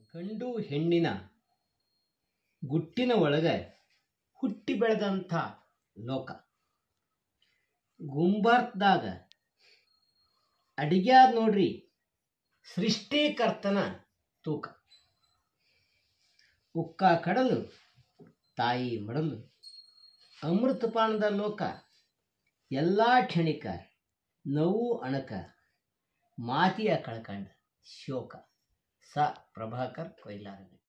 ಗಂಡು ಹೆಣ್ಣಿನ ಗುಟ್ಟಿನ ಒಳಗೆ ಹುಟ್ಟಿ ಬೆಳೆದಂಥ ಲೋಕ ಗುಂಬಾರ್ದಾಗ ಅಡಿಗ್ಯಾದ ನೋಡ್ರಿ ಸೃಷ್ಟಿಕರ್ತನ ತೂಕ ಉಕ್ಕ ಕಡಲು ತಾಯಿ ಮಡಲು ಅಮೃತಪಾನದ ಲೋಕ ಎಲ್ಲ ಕ್ಷಣಿಕ ನೋವು ಅಣಕ ಮಾತಿಯ ಕಳ್ಕಂಡ ಶೋಕ ಸ ಪ್ರಭಾಕರ್ ಕೊಯ್ಲಾರಗಟ್ಟಿ